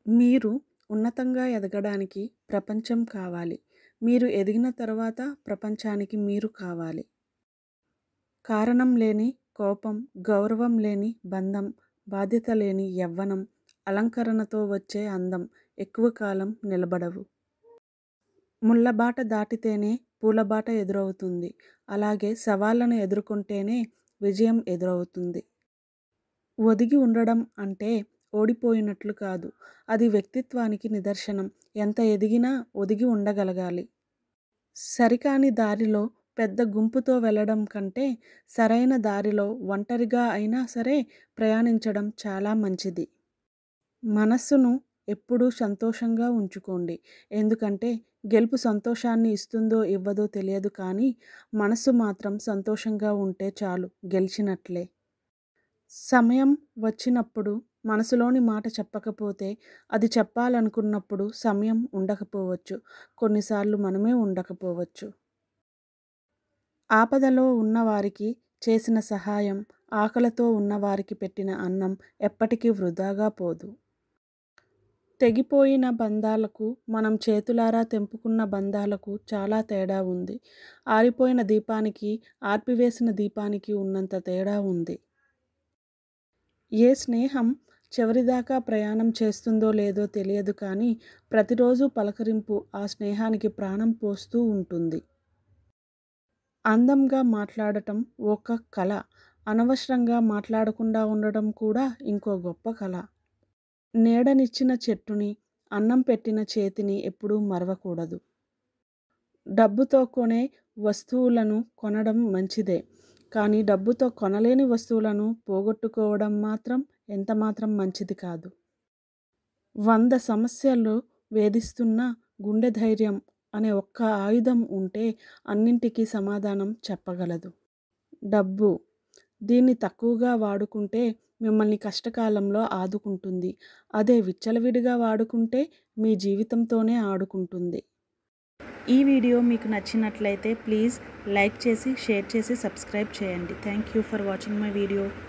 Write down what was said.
మీరు ఉన్నతంగా ఎదగడానికి ప్రపంచం కావాలి మీరు ఎదిగిన తర్వాత ప్రపంచానికి మీరు కావాలి కారణం లేని కోపం గౌరవం లేని బంధం బాధ్యత లేని యవ్వనం అలంకరణతో వచ్చే అందం ఎక్కువ కాలం నిలబడవు ముళ్ళబాట దాటితేనే పూలబాట ఎదురవుతుంది అలాగే సవాళ్ళను ఎదుర్కొంటేనే విజయం ఎదురవుతుంది ఒదిగి ఉండడం అంటే ఓడిపోయినట్లు కాదు అది వ్యక్తిత్వానికి నిదర్శనం ఎంత ఎదిగినా ఒదిగి ఉండగలగాలి సరికాని దారిలో పెద్ద గుంపుతో వెళ్ళడం కంటే సరైన దారిలో ఒంటరిగా అయినా సరే ప్రయాణించడం చాలా మంచిది మనస్సును ఎప్పుడూ సంతోషంగా ఉంచుకోండి ఎందుకంటే గెలుపు సంతోషాన్ని ఇస్తుందో ఇవ్వదో తెలియదు కానీ మనసు మాత్రం సంతోషంగా ఉంటే చాలు గెలిచినట్లే సమయం వచ్చినప్పుడు మనసులోని మాట చెప్పకపోతే అది చెప్పాలనుకున్నప్పుడు సమయం ఉండకపోవచ్చు కొన్నిసార్లు మనమే ఉండకపోవచ్చు ఆపదలో ఉన్నవారికి చేసిన సహాయం ఆకలితో ఉన్నవారికి పెట్టిన అన్నం ఎప్పటికీ వృధాగా పోదు తెగిపోయిన బంధాలకు మనం చేతులారా తెంపుకున్న బంధాలకు చాలా తేడా ఉంది ఆరిపోయిన దీపానికి ఆర్పివేసిన దీపానికి ఉన్నంత తేడా ఉంది ఏ స్నేహం చివరిదాకా ప్రయాణం చేస్తుందో లేదో తెలియదు కానీ ప్రతిరోజు పలకరింపు ఆ స్నేహానికి ప్రాణం పోస్తూ ఉంటుంది అందంగా మాట్లాడటం ఒక కళ అనవసరంగా మాట్లాడకుండా ఉండడం కూడా ఇంకో గొప్ప కళ నీడనిచ్చిన చెట్టుని అన్నం పెట్టిన చేతిని ఎప్పుడూ మరవకూడదు డబ్బుతో కొనే వస్తువులను కొనడం మంచిదే కానీ డబ్బుతో కొనలేని వస్తువులను పోగొట్టుకోవడం మాత్రం ఎంత మాత్రం మంచిది కాదు వంద సమస్యలు వేధిస్తున్న గుండె ధైర్యం అనే ఒక్క ఆయుధం ఉంటే అన్నింటికీ సమాధానం చెప్పగలదు డబ్బు దీన్ని తక్కువగా వాడుకుంటే మిమ్మల్ని కష్టకాలంలో ఆదుకుంటుంది అదే విచ్చలవిడిగా వాడుకుంటే మీ జీవితంతోనే ఆడుకుంటుంది ఈ వీడియో మీకు నచ్చినట్లయితే ప్లీజ్ లైక్ చేసి షేర్ చేసి సబ్స్క్రైబ్ చేయండి thank you for watching my video